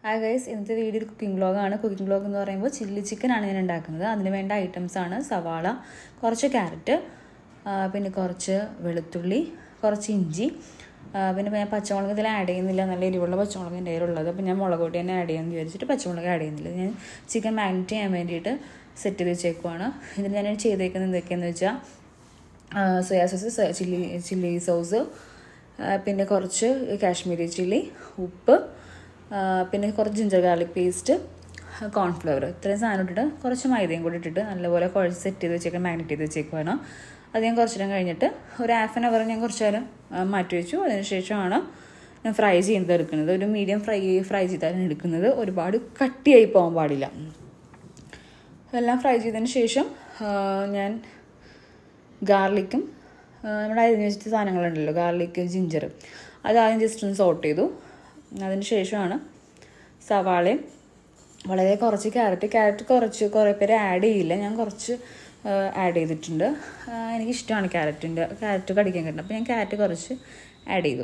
hi guys ഇന്നത്തെ video ഒരു cooking വ്ളോഗാണ് കുക്കിംഗ് വ്ളോഗ് എന്ന് പറയുമ്പോൾ ചില്ലി ചിക്കനാണ് ഞാൻ ഉണ്ടാക്കുന്നത് അതിന് വേണ്ട ഐറ്റംസ് ആണ് സവാള കുറച്ച് ക്യാരറ്റ് പിന്നെ കുറച്ച് വെളുത്തുള്ളി കുറച്ച് ഇഞ്ചി ആ, പിന്നെ ഞാൻ പച്ചമുളക് ഇതിൽ ആഡ് ചെയ്യുന്നില്ല നല്ല എരിവുള്ള പച്ചമുളക് എൻ്റെ കയ്യിലുള്ളത് അപ്പോൾ ഞാൻ മുളക് പൊടി തന്നെ ആഡ് ചെയ്യാമെന്ന് വിചാരിച്ചിട്ട് പച്ചമുളക് ആഡ് ചെയ്യുന്നില്ല ഞാൻ ചിക്കൻ മാരിനേറ്റ് ചെയ്യാൻ വേണ്ടിയിട്ട് സെറ്റ് ചെയ്ത് വെച്ചേക്കുവാണ് ഇതിൽ ഞാൻ ചെയ്തേക്കുന്നത് എന്തൊക്കെയാണെന്ന് വെച്ചാൽ soya sauce chilli chilli sauce പിന്നെ കുറച്ച് കാശ്മീരി ചില്ലി ഉപ്പ് ആ, പിന്നെ കുറച്ച് ജിഞ്ചർ ഗാർലിക് പേസ്റ്റ് കോൺഫ്ലവർ ഇത്രയും സാധനം ഇട്ടിട്ട് കുറച്ച് മൈദയും കൂടി ഇട്ടിട്ട് നല്ലപോലെ കുഴച്ച് സെറ്റ് ചെയ്ത് വെച്ചേക്കാൻ മാഗ്നറ്റ് ചെയ്ത് വെച്ചേക്കുവാണ് അത് ഞാൻ കുറച്ച് നേരം കഴിഞ്ഞിട്ട് ഒരു ഹാഫ് ആൻ അവർ ഞാൻ കുറച്ച് നേരം ആ, മാറ്റി വെച്ചു അതിനുശേഷമാണ് ഞാൻ ഫ്രൈ ചെയ്യുന്നത് എടുക്കുന്നത് ഒരു മീഡിയം ഫ്രൈ ഫ്രൈ ചെയ്താണ് എടുക്കുന്നത് ഒരുപാട് കട്ടിയായി പോകാൻ പാടില്ല എല്ലാം ഫ്രൈ ചെയ്തതിന് ശേഷം ആ, ഞാൻ ഗാർലിക്കും ആ, നമ്മുടെ അരിഞ്ഞ് വെച്ചിട്ട് സാധനങ്ങളുണ്ടല്ലോ ഗാർലിക്ക് ജിഞ്ചർ അത് ആദ്യം ജസ്റ്റ് ഒന്ന് സോട്ട് ചെയ്തു അതിന് ശേഷമാണ് സവാളയും വളരെ കുറച്ച് ക്യാരറ്റ് ക്യാരറ്റ് കുറച്ച് കുറേ പേര് ആഡ് ചെയ്യില്ല ഞാൻ കുറച്ച് ആഡ് ചെയ്തിട്ടുണ്ട് ആ, എനിക്കിഷ്ടമാണ് ക്യാരറ്റിൻ്റെ ക്യാരറ്റ് കടിക്കാൻ കിട്ടുന്നത് അപ്പോൾ ഞാൻ ക്യാരറ്റ് കുറച്ച് ആഡ് ചെയ്തു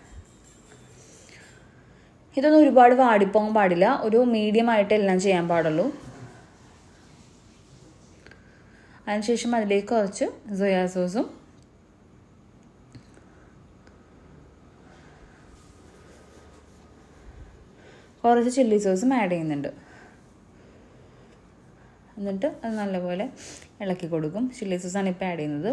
ഇതൊന്നും ഒരുപാട് വാടിപ്പോകാൻ പാടില്ല ഒരു മീഡിയം ആയിട്ട് എല്ലാം ചെയ്യാൻ പാടുള്ളൂ അതിനുശേഷം അതിലേക്ക് കുറച്ച് സോയാ സോസും കുറച്ച് ചില്ലി സോസും ആഡ് ചെയ്യുന്നുണ്ട് എന്നിട്ട് അത് നല്ലപോലെ ഇളക്കി കൊടുക്കും ചില്ലി സോസാണ് ഇപ്പോൾ ആഡ് ചെയ്യുന്നത്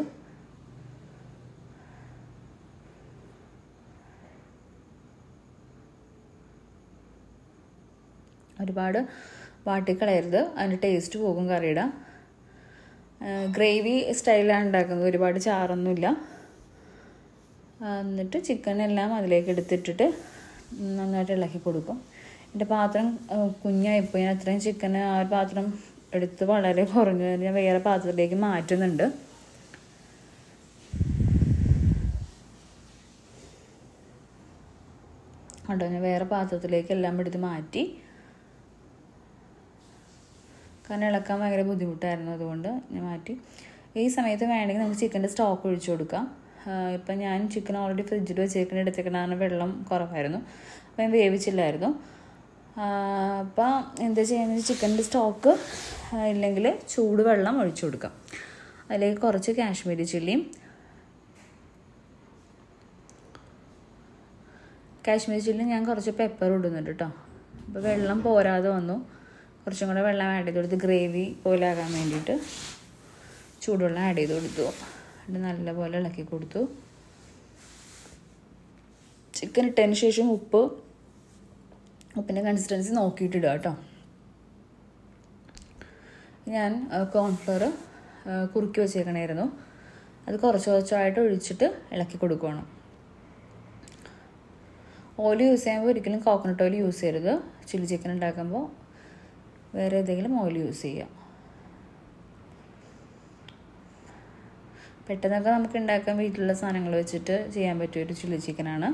ഒരുപാട് വാട്ടിക്കളയരുത് അതിൻ്റെ ടേസ്റ്റ് പോകും കറിയുടെ ഗ്രേവി സ്റ്റൈലാണ് ഉണ്ടാക്കുന്നത് ഒരുപാട് ചാറൊന്നുമില്ല എന്നിട്ട് ചിക്കൻ എല്ലാം അതിലേക്ക് എടുത്തിട്ടിട്ട് നന്നായിട്ട് ഇളക്കി കൊടുക്കും എൻ്റെ പാത്രം കുഞ്ഞായിപ്പോയി ഞാൻ അത്രയും ചിക്കൻ ആ ഒരു പാത്രം എടുത്ത് വളരെ കുറഞ്ഞു ഞാൻ വേറെ പാത്രത്തിലേക്ക് മാറ്റുന്നുണ്ട് കേട്ടോ ഞാൻ വേറെ പാത്രത്തിലേക്ക് എല്ലാം എടുത്ത് മാറ്റി കാരണം ഇളക്കാൻ ഭയങ്കര ബുദ്ധിമുട്ടായിരുന്നു അതുകൊണ്ട് ഞാൻ മാറ്റി ഈ സമയത്ത് വേണമെങ്കിൽ നമുക്ക് ചിക്കൻ്റെ സ്റ്റോക്ക് ഒഴിച്ചു കൊടുക്കാം ഇപ്പം ഞാൻ ചിക്കൻ ഓൾറെഡി ഫ്രിഡ്ജിൽ വെച്ചേക്കണ എടുത്തേക്കണ വെള്ളം കുറവായിരുന്നു അപ്പം ഞാൻ വേവിച്ചില്ലായിരുന്നു അപ്പം എന്താ ചെയ്യുന്നത് ചിക്കൻ്റെ സ്റ്റോക്ക് ഇല്ലെങ്കിൽ ചൂടുവെള്ളം ഒഴിച്ചു കൊടുക്കാം അതിലേക്ക് കുറച്ച് കാശ്മീരി ചില്ലിയും കാശ്മീരി ചില്ലി ഞാൻ കുറച്ച് പെപ്പർ ഇടുന്നുണ്ട് കേട്ടോ അപ്പോൾ വെള്ളം പോരാതെ വന്നു കുറച്ചും കൂടെ വെള്ളം ആഡ് ചെയ്ത് കൊടുത്ത് ഗ്രേവി പോലെ ആകാൻ വേണ്ടിയിട്ട് ചൂടുവെള്ളം ആഡ് ചെയ്ത് കൊടുത്തു എന്നിട്ട് നല്ലപോലെ ഇളക്കി കൊടുത്തു ചിക്കൻ ഇട്ടതിന് ശേഷം ഉപ്പ് ഉപ്പിൻ്റെ കൺസിസ്റ്റൻസി നോക്കിയിട്ടിടുക കേട്ടോ ഞാൻ കോൺഫ്ലവർ കുറുക്കി വെച്ചേക്കണമായിരുന്നു അത് കുറച്ച് കുറച്ചായിട്ട് ഒഴിച്ചിട്ട് ഇളക്കി കൊടുക്കണം ഓയിൽ യൂസ് ചെയ്യുമ്പോൾ ഒരിക്കലും കോക്കനട്ട് ഓയിൽ യൂസ് ചെയ്യരുത് ചില്ലി ചിക്കൻ ഉണ്ടാക്കുമ്പോൾ വേറെ ഏതെങ്കിലും ഓയിൽ യൂസ് ചെയ്യാം പെട്ടെന്നൊക്കെ നമുക്ക് ഉണ്ടാക്കാൻ വീട്ടിലുള്ള സാധനങ്ങൾ വെച്ചിട്ട് ചെയ്യാൻ പറ്റിയ ഒരു ചില്ലി ചിക്കനാണ്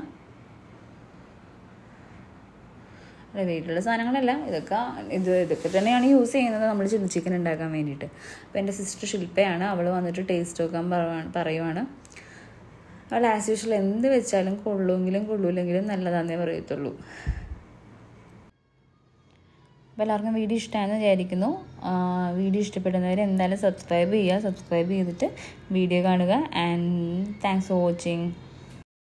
അല്ല വീട്ടിലുള്ള സാധനങ്ങളല്ല ഇതൊക്കെ ഇത് ഇതൊക്കെ തന്നെയാണ് യൂസ് ചെയ്യുന്നത് നമ്മൾ ചില്ലി ചിക്കൻ ഉണ്ടാക്കാൻ വേണ്ടിയിട്ട് അപ്പോൾ എൻ്റെ സിസ്റ്റർ ശില്പയാണ് അവൾ വന്നിട്ട് ടേസ്റ്റ് നോക്കാൻ പറയുവാണ് അവൾ ആസ് യൂഷ്വൽ എന്ത് വെച്ചാലും കൊള്ളുമെങ്കിലും കൊള്ളൂലെങ്കിലും നല്ലതാണെന്നേ പറയത്തുള്ളൂ അപ്പോൾ എല്ലാവർക്കും വീഡിയോ ഇഷ്ടമാണെന്ന് വിചാരിക്കുന്നു വീഡിയോ ഇഷ്ടപ്പെടുന്നവർ എന്തായാലും സബ്സ്ക്രൈബ് ചെയ്യുക സബ്സ്ക്രൈബ് ചെയ്തിട്ട് വീഡിയോ കാണുക ആൻഡ് താങ്ക്സ് ഫോർ വാച്ചിങ്